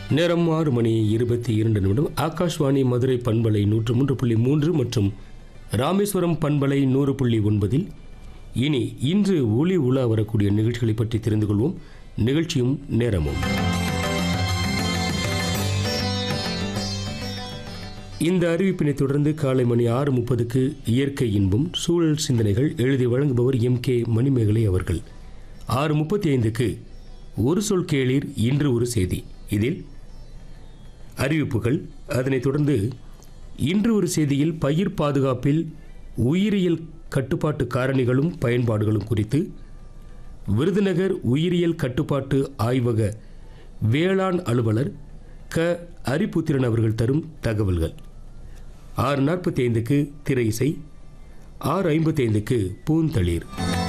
நேரம் ஆறு மணி இருபத்தி இரண்டு நிமிடம் ஆகாஷ்வாணி மதுரை பண்பலை நூற்று மூன்று புள்ளி மூன்று மற்றும் ராமேஸ்வரம் பண்பலை நூறு புள்ளி ஒன்பதில் இனி இன்று ஒளி உலா வரக்கூடிய நிகழ்ச்சிகளை பற்றி தெரிந்து கொள்வோம் நிகழ்ச்சியும் நேரமும் இந்த அறிவிப்பினை தொடர்ந்து காலை மணி ஆறு முப்பதுக்கு இயற்கை இன்பம் சூழல் சிந்தனைகள் எழுதி வழங்குபவர் எம் கே மணிமேகலை அவர்கள் ஆறு முப்பத்தி ஐந்துக்கு ஒரு சொல் கேளீர் இன்று ஒரு செய்தி இதில் அறிவிப்புகள் அதனைத் தொடர்ந்து இன்று ஒரு செய்தியில் பயிர் பாதுகாப்பில் உயிரியல் கட்டுப்பாட்டு காரணிகளும் பயன்பாடுகளும் குறித்து விருதுநகர் உயிரியல் கட்டுப்பாட்டு ஆய்வக வேளாண் அலுவலர் க அரிபுத்திரன் அவர்கள் தரும் தகவல்கள் ஆறு நாற்பத்தி ஐந்துக்கு திரை இசை ஆறு ஐம்பத்தி ஐந்துக்கு பூந்தளிர்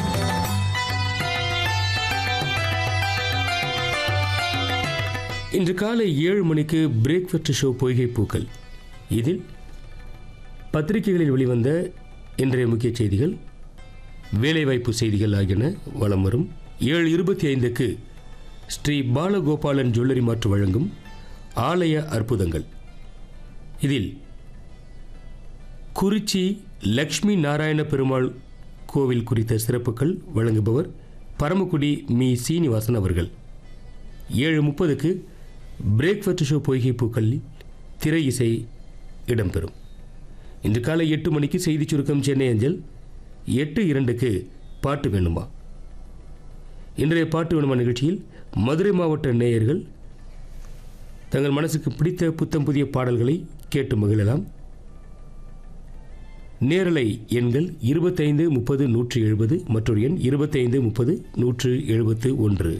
இன்று காலை ஏழு மணிக்கு பிரேக்ஃபாஸ்ட் ஷோ பொய்கை பூக்கள் இதில் பத்திரிகைகளில் வெளிவந்த இன்றைய முக்கிய செய்திகள் வேலைவாய்ப்பு செய்திகள் ஆகியன வலம் வரும் ஏழு இருபத்தி ஐந்துக்கு ஸ்ரீ பாலகோபாலன் ஜுவல்லரி மாற்று வழங்கும் ஆலய அற்புதங்கள் இதில் குறிச்சி லக்ஷ்மி நாராயண பெருமாள் கோவில் குறித்த சிறப்புகள் வழங்குபவர் பரமக்குடி மீ சீனிவாசன் அவர்கள் ஏழு முப்பதுக்கு பிரேக்ஃபாஸ்ட் ஷோ பொய்கை பூக்களில் திரை இசை இடம்பெறும் இன்று காலை எட்டு மணிக்கு செய்தி சுருக்கம் சென்னை அஞ்சல் எட்டு இரண்டுக்கு பாட்டு வேணுமா இன்றைய பாட்டு வேணுமா நிகழ்ச்சியில் மதுரை மாவட்ட நேயர்கள் தங்கள் மனசுக்கு பிடித்த புத்தம் புதிய பாடல்களை கேட்டு மகிழலாம் நேரலை எண்கள் இருபத்தைந்து முப்பது நூற்றி எழுபது மற்றொரு எண் இருபத்தைந்து முப்பது நூற்று எழுபத்து ஒன்று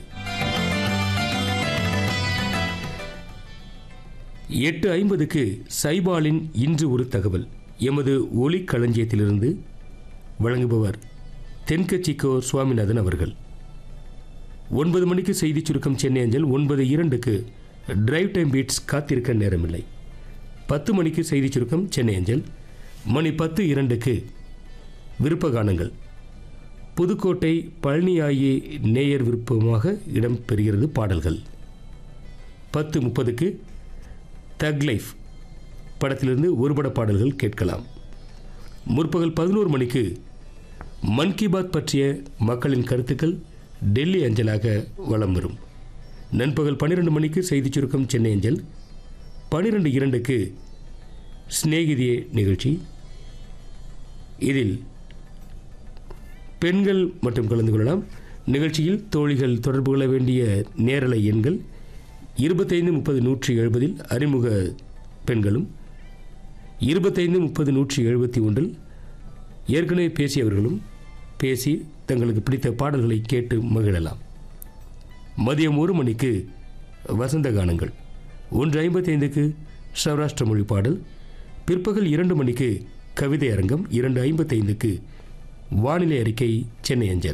எட்டு ஐம்பதுக்கு சைபாலின் இன்று ஒரு தகவல் எமது ஒலி களஞ்சியத்திலிருந்து வழங்குபவர் தென்கட்சிக்கோ சுவாமிநாதன் அவர்கள் ஒன்பது மணிக்கு செய்திச் சுருக்கம் சென்னை அஞ்சல் ஒன்பது இரண்டுக்கு டிரைவ் டைம் பீட்ஸ் காத்திருக்க நேரமில்லை பத்து மணிக்கு செய்திச் சுருக்கம் சென்னை அஞ்சல் மணி பத்து இரண்டுக்கு விருப்ப கானங்கள் புதுக்கோட்டை பழனியாயி நேயர் விருப்பமாக இடம்பெறுகிறது பாடல்கள் பத்து முப்பதுக்கு தக் லைஃப் படத்திலிருந்து ஒருபட பாடல்கள் கேட்கலாம் முற்பகல் பதினோரு மணிக்கு மன் கி பாத் பற்றிய மக்களின் கருத்துக்கள் டெல்லி அஞ்சலாக வலம் வரும் நண்பகல் பன்னிரெண்டு மணிக்கு செய்திச் சுருக்கம் சென்னை அஞ்சல் பன்னிரெண்டு இரண்டுக்கு சிநேகிதியே நிகழ்ச்சி இதில் பெண்கள் மட்டும் கலந்து கொள்ளலாம் நிகழ்ச்சியில் தோழிகள் தொடர்பு கொள்ள வேண்டிய நேரலை எண்கள் இருபத்தைந்து முப்பது நூற்றி எழுபதில் அறிமுக பெண்களும் இருபத்தைந்து முப்பது நூற்றி எழுபத்தி ஒன்றில் ஏற்கனவே பேசியவர்களும் பேசி தங்களுக்கு பிடித்த பாடல்களை கேட்டு மகிழலாம் மதியம் ஒரு மணிக்கு வசந்த கானங்கள் ஒன்று ஐம்பத்தைந்துக்கு சௌராஷ்டிர மொழி பாடல் பிற்பகல் இரண்டு மணிக்கு கவிதை அரங்கம் இரண்டு ஐம்பத்தைந்துக்கு வானிலை அறிக்கை சென்னை அஞ்சல்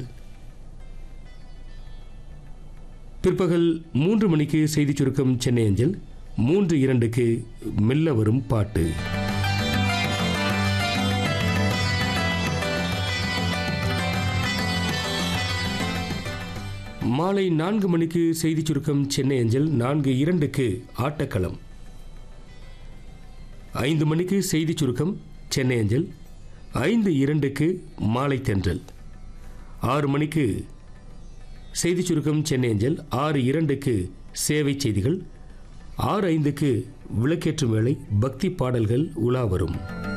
பிற்பகல் மூன்று மணிக்கு செய்திச் சுருக்கம் சென்னை அஞ்சல் மூன்று இரண்டுக்கு மெல்ல வரும் பாட்டு மாலை நான்கு மணிக்கு செய்திச் சுருக்கம் சென்னை அஞ்சல் நான்கு இரண்டுக்கு ஆட்டக்களம் ஐந்து மணிக்கு செய்திச் சுருக்கம் சென்னை அஞ்சல் ஐந்து இரண்டுக்கு மாலை தென்றல் ஆறு மணிக்கு செய்திச் சுருக்கம் சென்னை அஞ்சல் ஆறு இரண்டுக்கு சேவை செய்திகள் ஆறு ஐந்துக்கு விளக்கேற்றும் வேளை பக்தி பாடல்கள் உலா வரும்